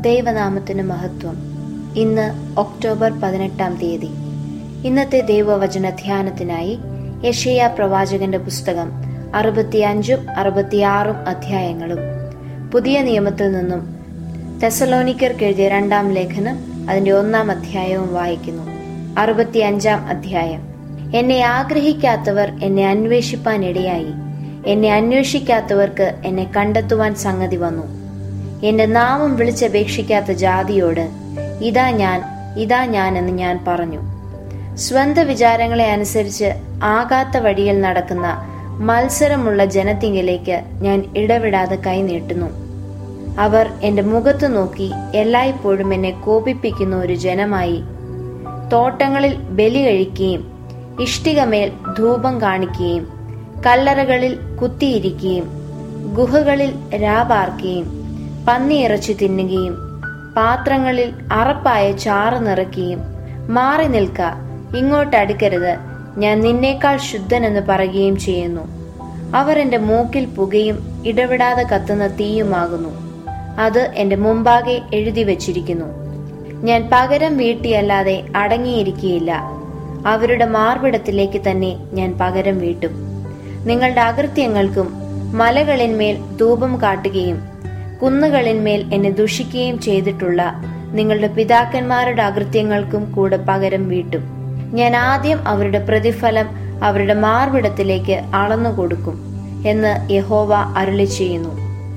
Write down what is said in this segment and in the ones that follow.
ദൈവനാമത്തിന് മഹത്വം ഇന്ന് ഒക്ടോബർ പതിനെട്ടാം തീയതി ഇന്നത്തെ ദൈവവചന ധ്യാനത്തിനായി യഷയ പ്രവാചകന്റെ പുസ്തകം അറുപത്തിയഞ്ചും അറുപത്തിയാറും അധ്യായങ്ങളും പുതിയ നിയമത്തിൽ നിന്നും തെസലോനിക്കർക്ക് എഴുതിയ രണ്ടാം ലേഖനം അതിന്റെ ഒന്നാം അധ്യായവും വായിക്കുന്നു അറുപത്തിയഞ്ചാം അധ്യായം എന്നെ ആഗ്രഹിക്കാത്തവർ എന്നെ അന്വേഷിപ്പാൻ ഇടയായി എന്നെ അന്വേഷിക്കാത്തവർക്ക് എന്നെ കണ്ടെത്തുവാൻ സംഗതി വന്നു എന്റെ നാമം വിളിച്ചപേക്ഷിക്കാത്ത ജാതിയോട് ഇതാ ഞാൻ ഇതാ ഞാൻ എന്ന് ഞാൻ പറഞ്ഞു സ്വന്ത വിചാരങ്ങളെ അനുസരിച്ച് ആകാത്ത വഴിയിൽ നടക്കുന്ന മത്സരമുള്ള ജനത്തിങ്കിലേക്ക് ഞാൻ ഇടവിടാതെ കൈനീട്ടുന്നു അവർ എന്റെ മുഖത്ത് നോക്കി എല്ലായ്പ്പോഴും എന്നെ കോപിപ്പിക്കുന്ന ഒരു ജനമായി തോട്ടങ്ങളിൽ ബലി കഴിക്കുകയും ഇഷ്ടികമേൽ ധൂപം കാണിക്കുകയും കല്ലറകളിൽ കുത്തിയിരിക്കുകയും ഗുഹകളിൽ രാപാർക്കുകയും പന്നിയിറച്ചി തിന്നുകയും പാത്രങ്ങളിൽ അറപ്പായ ചാറ് നിറയ്ക്കുകയും മാറി നിൽക്ക ഇങ്ങോട്ടടുക്കരുത് ഞാൻ നിന്നേക്കാൾ ശുദ്ധനെന്ന് പറയുകയും ചെയ്യുന്നു അവർ എന്റെ മൂക്കിൽ പുകയും ഇടവിടാതെ കത്തുന്ന തീയുമാകുന്നു അത് എന്റെ മുമ്പാകെ എഴുതി വച്ചിരിക്കുന്നു ഞാൻ പകരം വീട്ടിയല്ലാതെ അടങ്ങിയിരിക്കുകയില്ല അവരുടെ മാർവിടത്തിലേക്ക് തന്നെ ഞാൻ പകരം വീട്ടും നിങ്ങളുടെ അകൃത്യങ്ങൾക്കും മലകളിന്മേൽ ധൂപം കാട്ടുകയും കുന്നുകളിന്മേൽ എന്നെ ദുഷിക്കുകയും ചെയ്തിട്ടുള്ള നിങ്ങളുടെ പിതാക്കന്മാരുടെ അകൃത്യങ്ങൾക്കും കൂടെ പകരം വീട്ടും ഞാൻ ആദ്യം അവരുടെ പ്രതിഫലം അവരുടെ മാർവിടത്തിലേക്ക് അളന്നു കൊടുക്കും എന്ന് യഹോവ അരുളി ചെയ്യുന്നു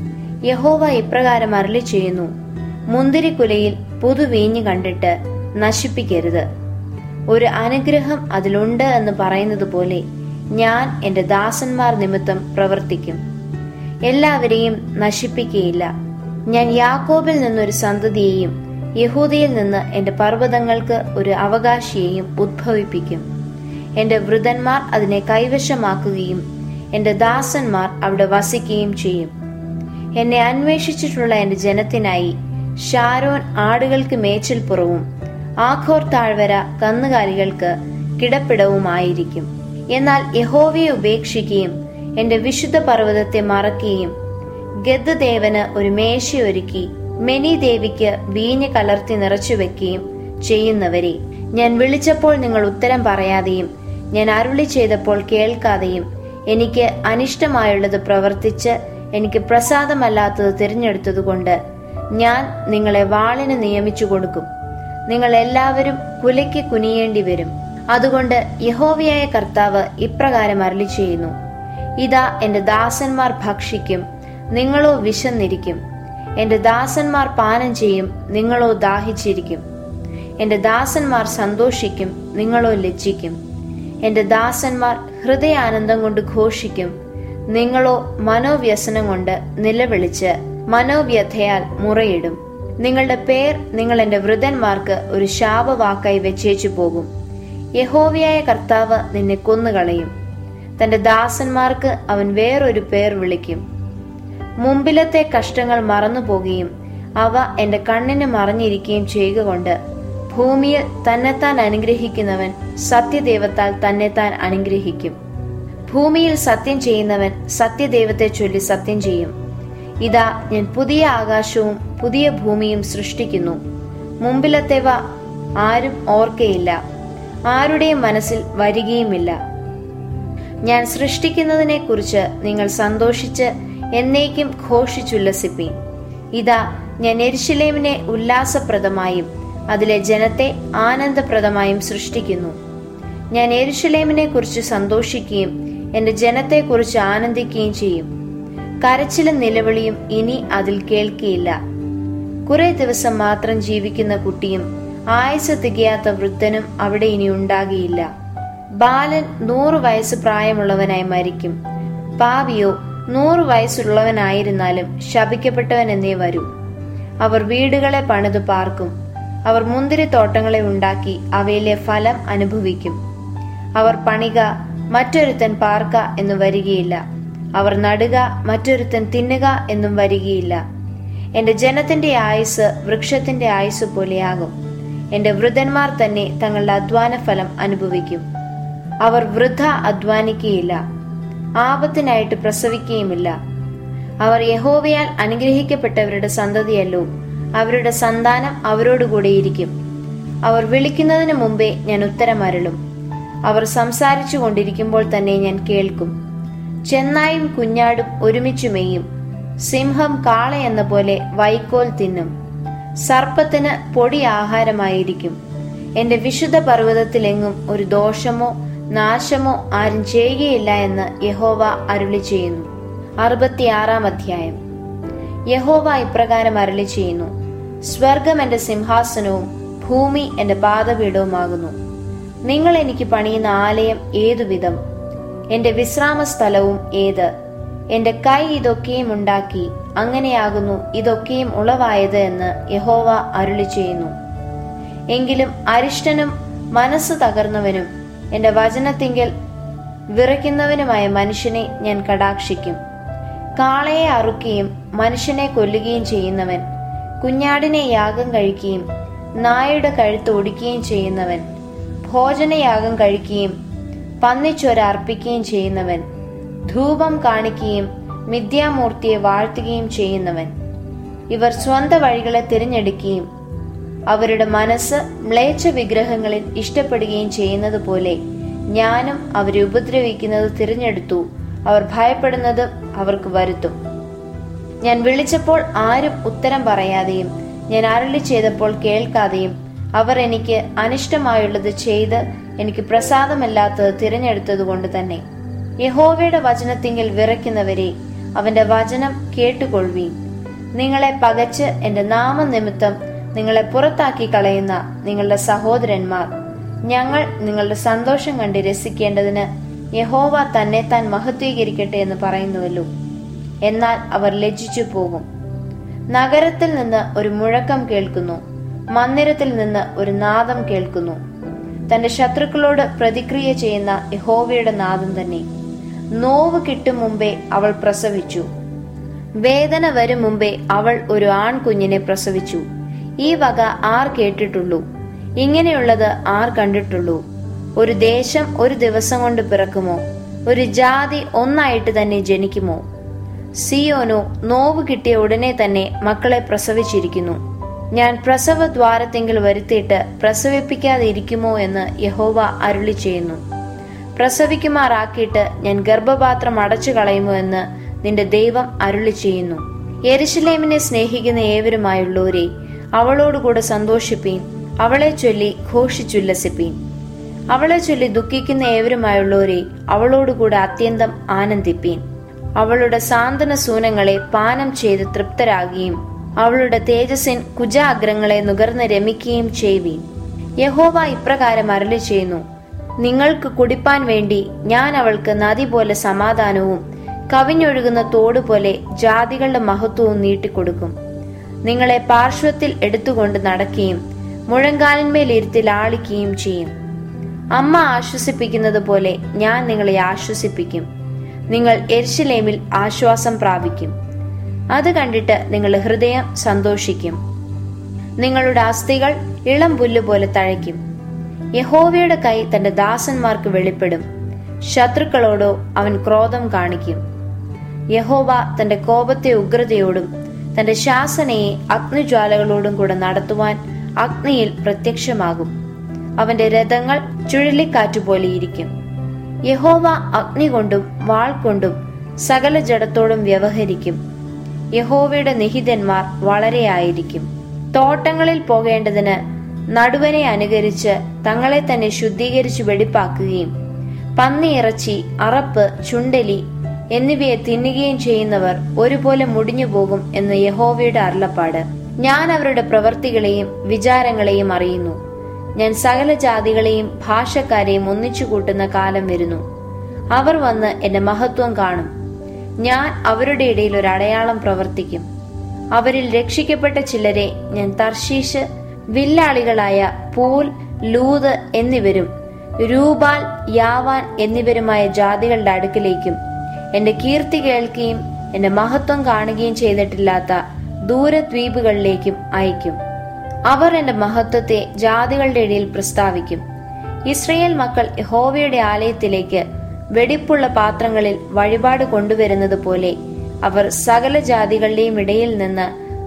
യഹോവ ഇപ്രകാരം അരുളി ചെയ്യുന്നു മുന്തിരിക്കുലയിൽ പുതുവീഞ്ഞ് കണ്ടിട്ട് നശിപ്പിക്കരുത് ഒരു അനുഗ്രഹം അതിലുണ്ട് എന്ന് പറയുന്നത് പോലെ ഞാൻ എന്റെ ദാസന്മാർ നിമിത്തം പ്രവർത്തിക്കും എല്ലാവരെയും നശിപ്പിക്കുകയില്ല ഞാൻ യാക്കോബിൽ നിന്നൊരു സന്തതിയെയും യഹൂദയിൽ നിന്ന് എന്റെ പർവ്വതങ്ങൾക്ക് ഒരു അവകാശിയെയും ഉദ്ഭവിപ്പിക്കും എന്റെ വൃതന്മാർ അതിനെ കൈവശമാക്കുകയും എന്റെ ദാസന്മാർ അവിടെ വസിക്കുകയും ചെയ്യും എന്നെ അന്വേഷിച്ചിട്ടുള്ള എന്റെ ജനത്തിനായി ഷാരോൻ ആടുകൾക്ക് മേച്ചിൽപ്പുറവും ആഖോർ താഴ്വര കന്നുകാലികൾക്ക് കിടപ്പിടവുമായിരിക്കും എന്നാൽ യഹോവയെ ഉപേക്ഷിക്കുകയും എന്റെ വിശുദ്ധ പർവ്വതത്തെ മറക്കുകയും ഗദ്ദദേവന് ഒരു മേശയൊരുക്കി മെനി ദേവിക്ക് വീഞ്ഞ് കലർത്തി നിറച്ചു വെക്കുകയും ചെയ്യുന്നവരെ ഞാൻ വിളിച്ചപ്പോൾ നിങ്ങൾ ഉത്തരം പറയാതെയും ഞാൻ അരുളി ചെയ്തപ്പോൾ കേൾക്കാതെയും എനിക്ക് അനിഷ്ടമായുള്ളത് പ്രവർത്തിച്ച് എനിക്ക് പ്രസാദമല്ലാത്തത് തിരഞ്ഞെടുത്തതുകൊണ്ട് ഞാൻ നിങ്ങളെ വാളിന് നിയമിച്ചു കൊടുക്കും നിങ്ങൾ എല്ലാവരും കുലയ്ക്ക് കുനിയേണ്ടി വരും അതുകൊണ്ട് യഹോവയായ കർത്താവ് ഇപ്രകാരം അരളി ചെയ്യുന്നു ഇതാ എന്റെ ദാസന്മാർ ഭക്ഷിക്കും നിങ്ങളോ വിശന്നിരിക്കും എന്റെ ദാസന്മാർ പാനം ചെയ്യും നിങ്ങളോ ദാഹിച്ചിരിക്കും എന്റെ ദാസന്മാർ സന്തോഷിക്കും നിങ്ങളോ ലജ്ജിക്കും എന്റെ ദാസന്മാർ ഹൃദയാനന്ദം കൊണ്ട് ഘോഷിക്കും നിങ്ങളോ മനോവ്യസനം കൊണ്ട് നിലവിളിച്ച് മനോവ്യഥയാൽ മുറയിടും നിങ്ങളുടെ പേർ നിങ്ങൾ എന്റെ വൃതന്മാർക്ക് ഒരു ശാപവാക്കായി വെച്ചേച്ചു പോകും യഹോവയായ കർത്താവ് നിന്നെ കൊന്നുകളയും തന്റെ ദാസന്മാർക്ക് അവൻ വേറൊരു പേർ വിളിക്കും മുമ്പിലത്തെ കഷ്ടങ്ങൾ മറന്നുപോകുകയും അവ എന്റെ കണ്ണിന് മറഞ്ഞിരിക്കുകയും ചെയ്യുക കൊണ്ട് ഭൂമിയിൽ തന്നെത്താൻ അനുഗ്രഹിക്കുന്നവൻ സത്യദൈവത്താൽ തന്നെത്താൻ അനുഗ്രഹിക്കും ഭൂമിയിൽ സത്യം ചെയ്യുന്നവൻ സത്യദൈവത്തെ ചൊല്ലി സത്യം ചെയ്യും ഇതാ ഞാൻ പുതിയ ആകാശവും പുതിയ ഭൂമിയും സൃഷ്ടിക്കുന്നു മുമ്പിലത്തേവ ആരും ഓർക്കയില്ല ആരുടെയും മനസ്സിൽ വരികയുമില്ല ഞാൻ സൃഷ്ടിക്കുന്നതിനെ കുറിച്ച് നിങ്ങൾ സന്തോഷിച്ച് എന്നേക്കും ഘോഷിച്ചുല്ലസിപ്പീൻ ഇതാ ഞാൻ എരിശിലേമിനെ ഉല്ലാസപ്രദമായും അതിലെ ജനത്തെ ആനന്ദപ്രദമായും സൃഷ്ടിക്കുന്നു ഞാൻ എരുഷലേമിനെ കുറിച്ച് സന്തോഷിക്കുകയും എന്റെ ജനത്തെക്കുറിച്ച് ആനന്ദിക്കുകയും ചെയ്യും കരച്ചിലും നിലവിളിയും ഇനി അതിൽ കേൾക്കിയില്ല കുറെ ദിവസം മാത്രം ജീവിക്കുന്ന കുട്ടിയും ആയുസ് തികയാത്ത വൃദ്ധനും അവിടെ ഇനി ഉണ്ടാകിയില്ല ബാലൻ നൂറ് വയസ്സ് പ്രായമുള്ളവനായി മരിക്കും പാവിയോ നൂറ് വയസ്സുള്ളവനായിരുന്നാലും ശപിക്കപ്പെട്ടവൻ എന്നേ വരൂ അവർ വീടുകളെ പണിതു പാർക്കും അവർ മുന്തിരിത്തോട്ടങ്ങളെ ഉണ്ടാക്കി അവയിലെ ഫലം അനുഭവിക്കും അവർ പണിക മറ്റൊരുത്തൻ പാർക്ക എന്നു വരികയില്ല അവർ നടുക മറ്റൊരുത്തൻ തിന്നുക എന്നും വരികയില്ല എന്റെ ജനത്തിന്റെ ആയുസ് വൃക്ഷത്തിന്റെ ആയുസ് പോലെയാകും എന്റെ വൃദ്ധന്മാർ തന്നെ തങ്ങളുടെ അധ്വാന ഫലം അനുഭവിക്കും അവർ വൃദ്ധ അധ്വാനിക്കുകയില്ല ആപത്തിനായിട്ട് പ്രസവിക്കുകയുമില്ല അവർ യഹോവയാൽ അനുഗ്രഹിക്കപ്പെട്ടവരുടെ സന്തതിയല്ലോ അവരുടെ സന്താനം അവരോടുകൂടെയിരിക്കും അവർ വിളിക്കുന്നതിന് മുമ്പേ ഞാൻ ഉത്തരമരുളും അവർ സംസാരിച്ചു കൊണ്ടിരിക്കുമ്പോൾ തന്നെ ഞാൻ കേൾക്കും ചെന്നായും കുഞ്ഞാടും ഒരുമിച്ചു മെയ്യും സിംഹം കാള എന്ന പോലെ വൈക്കോൽ തിന്നും സർപ്പത്തിന് പൊടി ആഹാരമായിരിക്കും എന്റെ വിശുദ്ധ പർവ്വതത്തിലെങ്ങും ഒരു ദോഷമോ നാശമോ ആരും ചെയ്യുകയില്ല എന്ന് യഹോവ അരുളി ചെയ്യുന്നു അറുപത്തിയാറാം അധ്യായം യഹോവ ഇപ്രകാരം അരുളി ചെയ്യുന്നു സ്വർഗം എന്റെ സിംഹാസനവും ഭൂമി എന്റെ പാദപീഠവുമാകുന്നു നിങ്ങൾ എനിക്ക് പണിയുന്ന ആലയം ഏതുവിധം എന്റെ വിശ്രാമ സ്ഥലവും ഏത് എന്റെ കൈ ഇതൊക്കെയും ഉണ്ടാക്കി അങ്ങനെയാകുന്നു ഇതൊക്കെയും ഉളവായത് എന്ന് യഹോവ അരുളി ചെയ്യുന്നു എങ്കിലും അരിഷ്ടനും മനസ്സ് തകർന്നവനും എന്റെ വചനത്തിങ്കൽ വിറയ്ക്കുന്നവനുമായ മനുഷ്യനെ ഞാൻ കടാക്ഷിക്കും കാളയെ അറുക്കുകയും മനുഷ്യനെ കൊല്ലുകയും ചെയ്യുന്നവൻ കുഞ്ഞാടിനെ യാഗം കഴിക്കുകയും നായയുടെ കഴുത്ത് ഒടിക്കുകയും ചെയ്യുന്നവൻ ഭോജനയാഗം കഴിക്കുകയും പന്നിച്ചൊര അർപ്പിക്കുകയും ചെയ്യുന്നവൻ ധൂപം കാണിക്കുകയും മിഥ്യാമൂർത്തിയെ വാഴ്ത്തുകയും ചെയ്യുന്നവൻ ഇവർ സ്വന്ത വഴികളെ തിരഞ്ഞെടുക്കുകയും അവരുടെ മനസ്സ് മ്ലേച്ഛ വിഗ്രഹങ്ങളിൽ ഇഷ്ടപ്പെടുകയും ചെയ്യുന്നത് പോലെ ഞാനും അവരെ ഉപദ്രവിക്കുന്നത് തിരഞ്ഞെടുത്തു അവർ ഭയപ്പെടുന്നത് അവർക്ക് വരുത്തും ഞാൻ വിളിച്ചപ്പോൾ ആരും ഉത്തരം പറയാതെയും ഞാൻ അരളി ചെയ്തപ്പോൾ കേൾക്കാതെയും അവർ എനിക്ക് അനിഷ്ടമായുള്ളത് ചെയ്ത് എനിക്ക് പ്രസാദമല്ലാത്തത് തിരഞ്ഞെടുത്തത് കൊണ്ട് തന്നെ യഹോവയുടെ വചനത്തിങ്കിൽ വിറയ്ക്കുന്നവരെ അവന്റെ വചനം കേട്ടുകൊള്ളുവീൻ നിങ്ങളെ പകച്ച് എന്റെ നാമനിമിത്തം നിങ്ങളെ പുറത്താക്കി കളയുന്ന നിങ്ങളുടെ സഹോദരന്മാർ ഞങ്ങൾ നിങ്ങളുടെ സന്തോഷം കണ്ട് രസിക്കേണ്ടതിന് യഹോവ തന്നെ താൻ മഹത്വീകരിക്കട്ടെ എന്ന് പറയുന്നുവല്ലോ എന്നാൽ അവർ ലജ്ജിച്ചു പോകും നഗരത്തിൽ നിന്ന് ഒരു മുഴക്കം കേൾക്കുന്നു മന്ദിരത്തിൽ നിന്ന് ഒരു നാദം കേൾക്കുന്നു തന്റെ ശത്രുക്കളോട് പ്രതിക്രിയ ചെയ്യുന്ന യഹോവയുടെ നാദം തന്നെ നോവ് കിട്ടും മുമ്പേ അവൾ പ്രസവിച്ചു വേദന വരും മുമ്പേ അവൾ ഒരു ആൺകുഞ്ഞിനെ പ്രസവിച്ചു ഈ വക ആർ കേട്ടിട്ടുള്ളൂ ഇങ്ങനെയുള്ളത് ആർ കണ്ടിട്ടുള്ളൂ ഒരു ദേശം ഒരു ദിവസം കൊണ്ട് പിറക്കുമോ ഒരു ജാതി ഒന്നായിട്ട് തന്നെ ജനിക്കുമോ സിയോനോ നോവ് കിട്ടിയ ഉടനെ തന്നെ മക്കളെ പ്രസവിച്ചിരിക്കുന്നു ഞാൻ പ്രസവ ദ്വാരത്തെങ്കിൽ വരുത്തിയിട്ട് പ്രസവിപ്പിക്കാതെ ഇരിക്കുമോ എന്ന് യഹോവ അരുളി ചെയ്യുന്നു പ്രസവിക്കുമാറാക്കിയിട്ട് ഞാൻ ഗർഭപാത്രം അടച്ചു കളയുമോ എന്ന് നിന്റെ ദൈവം അരുളി ചെയ്യുന്നു യെരുശലേമിനെ സ്നേഹിക്കുന്ന ഏവരുമായുള്ളവരെ അവളോടുകൂടെ സന്തോഷിപ്പീൻ അവളെ ചൊല്ലി ഘോഷിച്ചുല്ലസിപ്പീൻ അവളെ ചൊല്ലി ദുഃഖിക്കുന്ന ഏവരുമായുള്ളവരെ അവളോടുകൂടെ അത്യന്തം ആനന്ദിപ്പീൻ അവളുടെ സാന്ത്വന സൂനങ്ങളെ പാനം ചെയ്ത് തൃപ്തരാകുകയും അവളുടെ തേജസ്സിൻ കുജാഗ്രങ്ങളെ നുകർന്ന് രമിക്കുകയും ചെയ്യുവീൻ യഹോവ ഇപ്രകാരം അരളി ചെയ്യുന്നു നിങ്ങൾക്ക് കുടിപ്പാൻ വേണ്ടി ഞാൻ അവൾക്ക് നദി പോലെ സമാധാനവും കവിഞ്ഞൊഴുകുന്ന തോട് പോലെ ജാതികളുടെ മഹത്വവും നീട്ടിക്കൊടുക്കും നിങ്ങളെ പാർശ്വത്തിൽ എടുത്തുകൊണ്ട് നടക്കുകയും മുഴങ്കാലിന്മേൽ ഇരുത്തി ലാളിക്കുകയും ചെയ്യും അമ്മ ആശ്വസിപ്പിക്കുന്നത് പോലെ ഞാൻ നിങ്ങളെ ആശ്വസിപ്പിക്കും നിങ്ങൾ എരിശിലേമിൽ ആശ്വാസം പ്രാപിക്കും അത് കണ്ടിട്ട് നിങ്ങളുടെ ഹൃദയം സന്തോഷിക്കും നിങ്ങളുടെ അസ്ഥികൾ ഇളം പുല്ല് പോലെ തഴയ്ക്കും യഹോവയുടെ കൈ തന്റെ ദാസന്മാർക്ക് വെളിപ്പെടും ശത്രുക്കളോടോ അവൻ ക്രോധം കാണിക്കും യഹോവ തന്റെ കോപത്തെ ഉഗ്രതയോടും തന്റെ ശാസനയെ അഗ്നിജ്വാലകളോടും കൂടെ നടത്തുവാൻ അഗ്നിയിൽ പ്രത്യക്ഷമാകും അവന്റെ രഥങ്ങൾ ചുഴലിക്കാറ്റുപോലെയിരിക്കും യഹോവ അഗ്നി കൊണ്ടും വാൾ കൊണ്ടും സകല ജഡത്തോടും വ്യവഹരിക്കും യഹോവയുടെ നിഹിതന്മാർ വളരെയായിരിക്കും തോട്ടങ്ങളിൽ പോകേണ്ടതിന് നടുവനെ അനുകരിച്ച് തങ്ങളെ തന്നെ ശുദ്ധീകരിച്ച് വെടിപ്പാക്കുകയും പന്നിയിറച്ചി അറപ്പ് ചുണ്ടലി എന്നിവയെ തിന്നുകയും ചെയ്യുന്നവർ ഒരുപോലെ മുടിഞ്ഞു പോകും എന്ന് യഹോവയുടെ അരുളപ്പാട് ഞാൻ അവരുടെ പ്രവർത്തികളെയും വിചാരങ്ങളെയും അറിയുന്നു ഞാൻ സകല ജാതികളെയും ഭാഷക്കാരെയും ഒന്നിച്ചു കൂട്ടുന്ന കാലം വരുന്നു അവർ വന്ന് എന്റെ മഹത്വം കാണും ഞാൻ അവരുടെ ഇടയിൽ ഒരു അടയാളം പ്രവർത്തിക്കും അവരിൽ രക്ഷിക്കപ്പെട്ട ചിലരെ ഞാൻ തർശീഷ് വില്ലാളികളായ പൂൽ ലൂത് എന്നിവരും രൂപാൽ യാവാൻ എന്നിവരുമായ ജാതികളുടെ അടുക്കിലേക്കും എന്റെ കീർത്തി കേൾക്കുകയും എന്റെ മഹത്വം കാണുകയും ചെയ്തിട്ടില്ലാത്ത ദൂരദ്വീപുകളിലേക്കും അയക്കും അവർ എന്റെ മഹത്വത്തെ ജാതികളുടെ ഇടയിൽ പ്രസ്താവിക്കും ഇസ്രയേൽ മക്കൾ യഹോവയുടെ ആലയത്തിലേക്ക് വെടിപ്പുള്ള പാത്രങ്ങളിൽ വഴിപാട് കൊണ്ടുവരുന്നത് പോലെ അവർ സകല ജാതികളുടെയും ഇടയിൽ നിന്ന്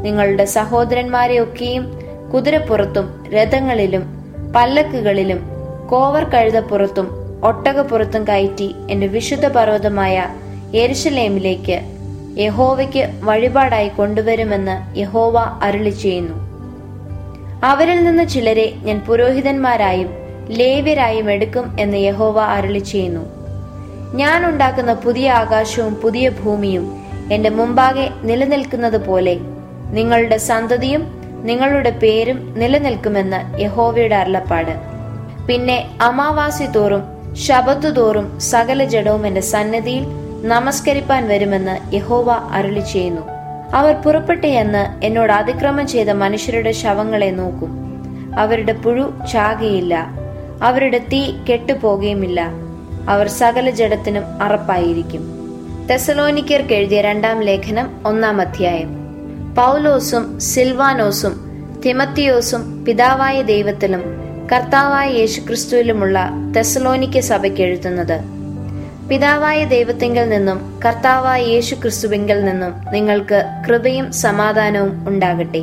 നിങ്ങളുടെ സഹോദരന്മാരെയൊക്കെയും കുതിരപ്പുറത്തും രഥങ്ങളിലും പല്ലക്കുകളിലും കോവർ കഴുതപ്പുറത്തും ഒട്ടകപ്പുറത്തും കയറ്റി എന്റെ വിശുദ്ധ പർവ്വതമായ യെരുശലേമിലേക്ക് യഹോവയ്ക്ക് വഴിപാടായി കൊണ്ടുവരുമെന്ന് യഹോവ അരുളി ചെയ്യുന്നു അവരിൽ നിന്ന് ചിലരെ ഞാൻ പുരോഹിതന്മാരായും ലേവ്യരായും എടുക്കും എന്ന് യഹോവ അരുളി ചെയ്യുന്നു ഞാൻ ഉണ്ടാക്കുന്ന പുതിയ ആകാശവും പുതിയ ഭൂമിയും എന്റെ മുമ്പാകെ നിലനിൽക്കുന്നത് പോലെ നിങ്ങളുടെ സന്തതിയും നിങ്ങളുടെ പേരും നിലനിൽക്കുമെന്ന് യഹോവയുടെ അരുളപ്പാട് പിന്നെ അമാവാസി തോറും ശബത്തു തോറും സകല ജഡവും എന്റെ സന്നിധിയിൽ നമസ്കരിപ്പാൻ വരുമെന്ന് യഹോവ അരുളി ചെയ്യുന്നു അവർ പുറപ്പെട്ടു എന്ന് എന്നോട് അതിക്രമം ചെയ്ത മനുഷ്യരുടെ ശവങ്ങളെ നോക്കും അവരുടെ പുഴു ചാകയില്ല അവരുടെ തീ കെട്ടുപോകുകയുമില്ല അവർ സകല ജഡത്തിനും അറപ്പായിരിക്കും തെസലോനിക്കർക്ക് എഴുതിയ രണ്ടാം ലേഖനം ഒന്നാം അധ്യായം പൗലോസും സിൽവാനോസും തിമത്തിയോസും പിതാവായ ദൈവത്തിലും കർത്താവായ യേശുക്രിസ്തുവിലുമുള്ള തെസലോനിക്ക സഭയ്ക്ക് എഴുതുന്നത് പിതാവായ ദൈവത്തിങ്കിൽ നിന്നും കർത്താവായ യേശു ക്രിസ്തുവിങ്കിൽ നിന്നും നിങ്ങൾക്ക് കൃപയും സമാധാനവും ഉണ്ടാകട്ടെ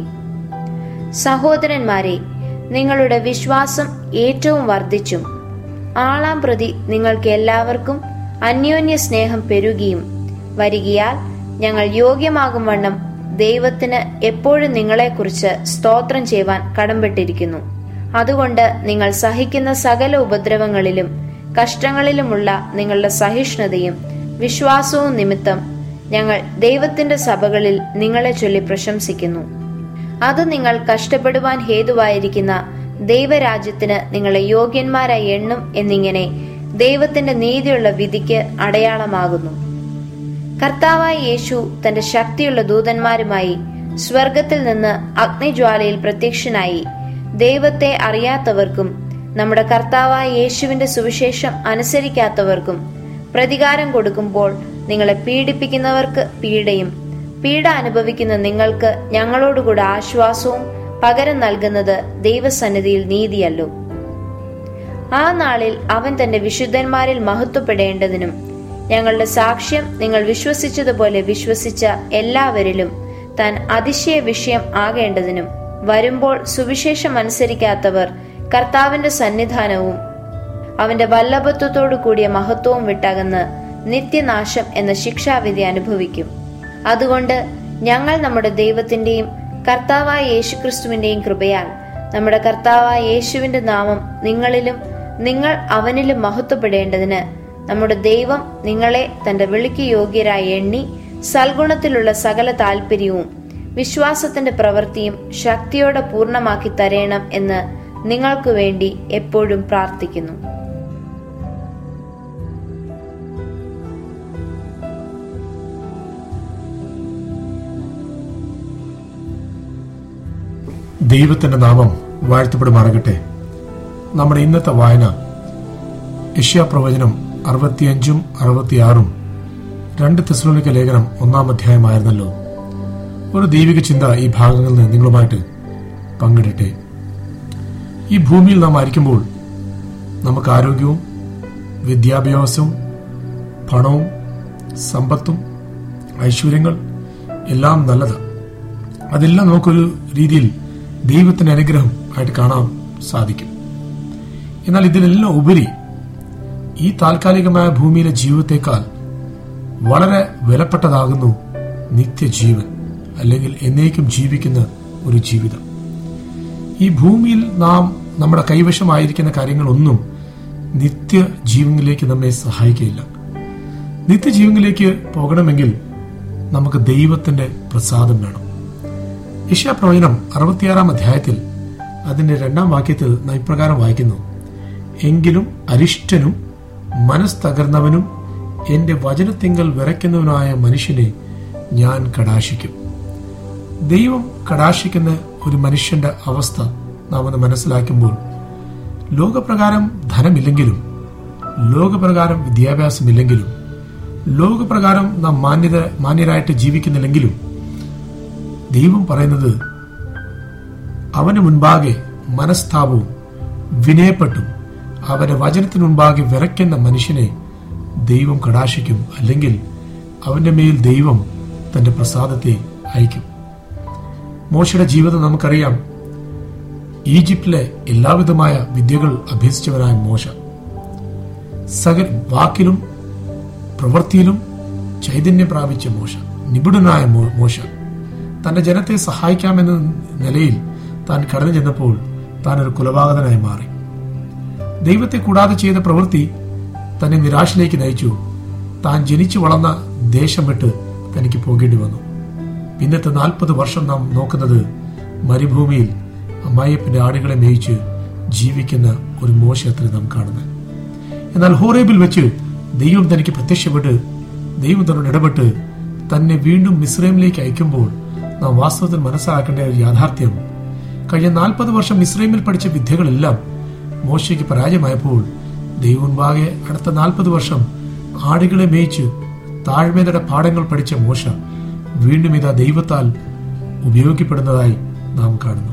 സഹോദരന്മാരെ നിങ്ങളുടെ വിശ്വാസം ഏറ്റവും വർദ്ധിച്ചും ആളാം പ്രതി നിങ്ങൾക്ക് എല്ലാവർക്കും അന്യോന്യ സ്നേഹം പെരുകിയും വരികയാൽ ഞങ്ങൾ യോഗ്യമാകും വണ്ണം ദൈവത്തിന് എപ്പോഴും നിങ്ങളെക്കുറിച്ച് സ്തോത്രം ചെയ്യുവാൻ കടംപെട്ടിരിക്കുന്നു അതുകൊണ്ട് നിങ്ങൾ സഹിക്കുന്ന സകല ഉപദ്രവങ്ങളിലും കഷ്ടങ്ങളിലുമുള്ള നിങ്ങളുടെ സഹിഷ്ണുതയും വിശ്വാസവും നിമിത്തം ഞങ്ങൾ ദൈവത്തിന്റെ സഭകളിൽ നിങ്ങളെ ചൊല്ലി പ്രശംസിക്കുന്നു അത് നിങ്ങൾ കഷ്ടപ്പെടുവാൻ ഹേതുവായിരിക്കുന്ന ദൈവരാജ്യത്തിന് നിങ്ങളെ യോഗ്യന്മാരായി എണ്ണും എന്നിങ്ങനെ ദൈവത്തിന്റെ നീതിയുള്ള വിധിക്ക് അടയാളമാകുന്നു കർത്താവായ യേശു തന്റെ ശക്തിയുള്ള ദൂതന്മാരുമായി സ്വർഗത്തിൽ നിന്ന് അഗ്നിജ്വാലയിൽ പ്രത്യക്ഷനായി ദൈവത്തെ അറിയാത്തവർക്കും നമ്മുടെ കർത്താവായ യേശുവിന്റെ സുവിശേഷം അനുസരിക്കാത്തവർക്കും പ്രതികാരം കൊടുക്കുമ്പോൾ നിങ്ങളെ പീഡിപ്പിക്കുന്നവർക്ക് പീഡയും പീഡ അനുഭവിക്കുന്ന നിങ്ങൾക്ക് ഞങ്ങളോടുകൂടെ ആശ്വാസവും പകരം നൽകുന്നത് ദൈവസന്നിധിയിൽ നീതിയല്ലോ ആ നാളിൽ അവൻ തന്റെ വിശുദ്ധന്മാരിൽ മഹത്വപ്പെടേണ്ടതിനും ഞങ്ങളുടെ സാക്ഷ്യം നിങ്ങൾ വിശ്വസിച്ചതുപോലെ വിശ്വസിച്ച എല്ലാവരിലും താൻ അതിശയ വിഷയം ആകേണ്ടതിനും വരുമ്പോൾ സുവിശേഷം അനുസരിക്കാത്തവർ കർത്താവിന്റെ സന്നിധാനവും അവന്റെ വല്ലഭത്വത്തോടു കൂടിയ മഹത്വവും വിട്ടകന്ന് നിത്യനാശം എന്ന ശിക്ഷാവിധി അനുഭവിക്കും അതുകൊണ്ട് ഞങ്ങൾ നമ്മുടെ ദൈവത്തിന്റെയും കർത്താവായ യേശുക്രിസ്തുവിന്റെയും കൃപയാൽ നമ്മുടെ കർത്താവായ യേശുവിന്റെ നാമം നിങ്ങളിലും നിങ്ങൾ അവനിലും മഹത്വപ്പെടേണ്ടതിന് നമ്മുടെ ദൈവം നിങ്ങളെ തന്റെ വിളിക്ക് യോഗ്യരായി എണ്ണി സൽഗുണത്തിലുള്ള സകല താല്പര്യവും വിശ്വാസത്തിന്റെ പ്രവൃത്തിയും ശക്തിയോടെ പൂർണ്ണമാക്കി തരേണം എന്ന് നിങ്ങൾക്ക് വേണ്ടി എപ്പോഴും പ്രാർത്ഥിക്കുന്നു ദൈവത്തിന്റെ നാമം വാഴ്ത്തപ്പെടുമാറാകട്ടെ നമ്മുടെ ഇന്നത്തെ വായന യഷ്യാ പ്രവചനം അറുപത്തിയഞ്ചും അറുപത്തിയാറും രണ്ട് തെസ്ലോണിക്ക ലേഖനം ഒന്നാം അധ്യായമായിരുന്നല്ലോ ഒരു ദൈവിക ചിന്ത ഈ ഭാഗങ്ങളിൽ നിന്ന് നിങ്ങളുമായിട്ട് പങ്കിടട്ടെ ഈ ഭൂമിയിൽ നാം ആയിരിക്കുമ്പോൾ നമുക്ക് ആരോഗ്യവും വിദ്യാഭ്യാസവും പണവും സമ്പത്തും ഐശ്വര്യങ്ങൾ എല്ലാം നല്ലതാണ് അതെല്ലാം നമുക്കൊരു രീതിയിൽ ദൈവത്തിന്റെ അനുഗ്രഹം ആയിട്ട് കാണാൻ സാധിക്കും എന്നാൽ ഇതിലെല്ലാം ഉപരി ഈ താൽക്കാലികമായ ഭൂമിയിലെ ജീവിതത്തെക്കാൾ വളരെ വിലപ്പെട്ടതാകുന്നു നിത്യജീവൻ അല്ലെങ്കിൽ എന്നേക്കും ജീവിക്കുന്ന ഒരു ജീവിതം ഈ ഭൂമിയിൽ നാം നമ്മുടെ കൈവശമായിരിക്കുന്ന കാര്യങ്ങളൊന്നും നിത്യജീവനിലേക്ക് നമ്മെ സഹായിക്കുകയില്ല നിത്യജീവനിലേക്ക് പോകണമെങ്കിൽ നമുക്ക് ദൈവത്തിന്റെ പ്രസാദം വേണം യശാപ്രവചനം അറുപത്തിയാറാം അധ്യായത്തിൽ അതിന്റെ രണ്ടാം വാക്യത്തിൽ നാം ഇപ്രകാരം വായിക്കുന്നു എങ്കിലും അരിഷ്ടനും മനസ്തകർന്നവനും എന്റെ വചനത്തിങ്കൽ വിറയ്ക്കുന്നവനായ മനുഷ്യനെ ഞാൻ കടാശിക്കും ദൈവം കടാശിക്കുന്ന ഒരു മനുഷ്യന്റെ അവസ്ഥ നാം ഒന്ന് മനസ്സിലാക്കുമ്പോൾ ലോകപ്രകാരം ധനമില്ലെങ്കിലും ലോകപ്രകാരം വിദ്യാഭ്യാസമില്ലെങ്കിലും ലോകപ്രകാരം നാം മാന്യത മാന്യരായിട്ട് ജീവിക്കുന്നില്ലെങ്കിലും ദൈവം പറയുന്നത് അവന് മുൻപാകെ മനസ്താപവും വിനയപ്പെട്ടും അവന്റെ വചനത്തിന് മുൻപാകെ വിറയ്ക്കുന്ന മനുഷ്യനെ ദൈവം കടാശിക്കും അല്ലെങ്കിൽ അവന്റെ മേൽ ദൈവം തന്റെ പ്രസാദത്തെ അയക്കും മോശയുടെ ജീവിതം നമുക്കറിയാം ഈജിപ്തിലെ എല്ലാവിധമായ വിദ്യകൾ അഭ്യസിച്ചവനായ മോശ സകല വാക്കിലും പ്രവൃത്തിയിലും ചൈതന്യം പ്രാപിച്ച മോശ നിപുണനായ മോ- മോശ തന്റെ ജനത്തെ സഹായിക്കാമെന്ന നിലയിൽ താൻ കടന്നു ചെന്നപ്പോൾ താൻ ഒരു കുലപാതകനായി മാറി ദൈവത്തെ കൂടാതെ ചെയ്ത പ്രവൃത്തി തന്നെ നിരാശയിലേക്ക് നയിച്ചു താൻ ജനിച്ചു വളർന്ന ദേശം വിട്ട് തനിക്ക് പോകേണ്ടി വന്നു പിന്നത്തെ നാൽപ്പത് വർഷം നാം നോക്കുന്നത് മരുഭൂമിയിൽ അമ്മായിയപ്പന്റെ ആടുകളെ മേയിച്ച് ജീവിക്കുന്ന ഒരു മോശത്തെ നാം കാണുന്നത് എന്നാൽ ഹോറേബിൽ വെച്ച് ദൈവം തനിക്ക് പ്രത്യക്ഷപ്പെട്ട് ദൈവം തന്നോട് ഇടപെട്ട് തന്നെ വീണ്ടും മിസ്രൈമിലേക്ക് അയക്കുമ്പോൾ നാം വാസ്തവത്തിൽ മനസ്സിലാക്കേണ്ട ഒരു യാഥാർത്ഥ്യം കഴിഞ്ഞ നാൽപ്പത് വർഷം മിസ്രൈമിൽ പഠിച്ച വിദ്യകളെല്ലാം മോശയ്ക്ക് പരാജയമായപ്പോൾ ദൈവം മുൻപാകെ അടുത്ത നാൽപ്പത് വർഷം ആടുകളെ മേയിച്ച് താഴ്മയുടെ പാഠങ്ങൾ പഠിച്ച മോശ വീണ്ടും ഇതാ ദൈവത്താൽ ഉപയോഗിക്കപ്പെടുന്നതായി നാം കാണുന്നു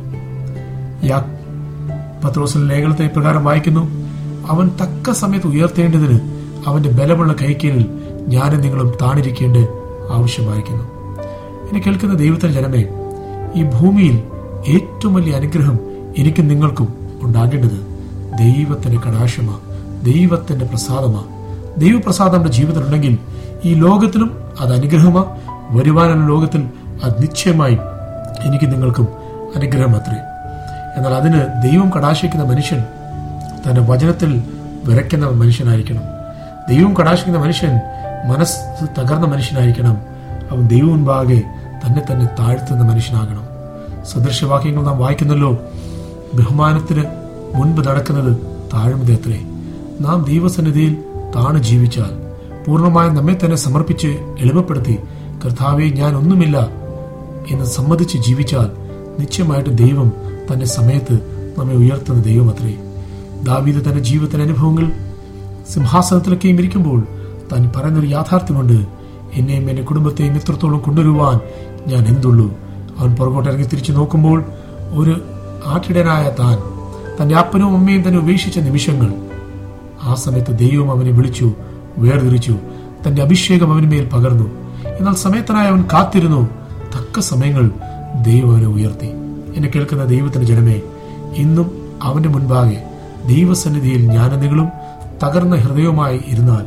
യാ പത്രോസിന്റെ ലേഖനത്തെ ഇപ്രകാരം വായിക്കുന്നു അവൻ തക്ക സമയത്ത് ഉയർത്തേണ്ടതിന് അവന്റെ ബലമുള്ള കൈക്കീഴിൽ ഞാനും നിങ്ങളും താണിരിക്കേണ്ട ആവശ്യമായിരിക്കുന്നു എന്നെ കേൾക്കുന്ന ദൈവത്തിന്റെ ജനമേ ഈ ഭൂമിയിൽ ഏറ്റവും വലിയ അനുഗ്രഹം എനിക്കും നിങ്ങൾക്കും ഉണ്ടാകേണ്ടത് ദൈവത്തിന്റെ കടാശമാ ദൈവത്തിന്റെ പ്രസാദമാ ദൈവപ്രസാദം നമ്മുടെ ജീവിതത്തിലുണ്ടെങ്കിൽ ഈ ലോകത്തിലും അത് അനുഗ്രഹമാ വരുവാനുള്ള ലോകത്തിൽ അത് നിശ്ചയമായും എനിക്ക് നിങ്ങൾക്കും അനുഗ്രഹം അത്രേ എന്നാൽ അതിന് ദൈവം കടാശിക്കുന്ന മനുഷ്യൻ തന്റെ വചനത്തിൽ വിറയ്ക്കുന്ന മനുഷ്യനായിരിക്കണം ദൈവം കടാശിക്കുന്ന മനുഷ്യൻ മനസ്സ് തകർന്ന മനുഷ്യനായിരിക്കണം അവൻ ദൈവം മുൻപാകെ തന്നെ തന്നെ താഴ്ത്തുന്ന മനുഷ്യനാകണം സദൃശവാക്യങ്ങൾ നാം വായിക്കുന്നല്ലോ ബഹുമാനത്തിന് മുൻപ് നടക്കുന്നത് താഴ്മതയത്രേ നാം ദൈവസന്നിധിയിൽ താണു ജീവിച്ചാൽ പൂർണ്ണമായും നമ്മെ തന്നെ സമർപ്പിച്ച് എളിമപ്പെടുത്തി കർത്താവെ ഞാൻ ഒന്നുമില്ല എന്ന് സമ്മതിച്ച് ജീവിച്ചാൽ നിശ്ചയമായിട്ട് ദൈവം തന്റെ സമയത്ത് നമ്മെ ഉയർത്തുന്ന ദൈവം അത്രേ ദാവീദ് തന്റെ ജീവിതത്തിന്റെ അനുഭവങ്ങൾ സിംഹാസനത്തിലൊക്കെയും ഇരിക്കുമ്പോൾ താൻ പറയുന്നൊരു യാഥാർത്ഥ്യമുണ്ട് എന്നെയും എന്റെ കുടുംബത്തെയും ഇത്രത്തോളം കൊണ്ടുവരുവാൻ ഞാൻ എന്തുള്ളൂ അവൻ പുറകോട്ട് ഇറങ്ങി തിരിച്ചു നോക്കുമ്പോൾ ഒരു ആട്ടിടനായ താൻ തന്റെ അപ്പനും അമ്മയും തന്നെ ഉപേക്ഷിച്ച നിമിഷങ്ങൾ ആ സമയത്ത് ദൈവം അവനെ വിളിച്ചു വേർതിരിച്ചു തന്റെ അഭിഷേകം അവന് മേൽ പകർന്നു എന്നാൽ സമയത്തിനായി അവൻ കാത്തിരുന്നു തക്ക സമയങ്ങൾ ദൈവം അവനെ ഉയർത്തി എന്നെ കേൾക്കുന്ന ദൈവത്തിന്റെ ജനമേ ഇന്നും അവന്റെ മുൻപാകെ ദൈവസന്നിധിയിൽ ജ്ഞാനനികളും തകർന്ന ഹൃദയവുമായി ഇരുന്നാൽ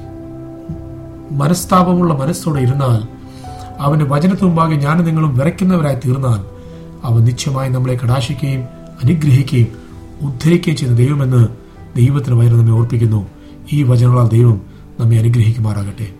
മനസ്താപമുള്ള മനസ്സോടെ ഇരുന്നാൽ അവന്റെ വചനത്തിന് മുമ്പാകെ ഞാനും നിങ്ങളും വിറയ്ക്കുന്നവരായി തീർന്നാൽ അവൻ നിശ്ചയമായി നമ്മളെ കടാശിക്കുകയും അനുഗ്രഹിക്കുകയും ഉദ്ധരിക്കുകയും ചെയ്ത ദൈവമെന്ന് ദൈവത്തിന് വചനം നമ്മെ ഓർപ്പിക്കുന്നു ഈ വചനങ്ങളാൽ ദൈവം നമ്മെ അനുഗ്രഹിക്കുമാറാകട്ടെ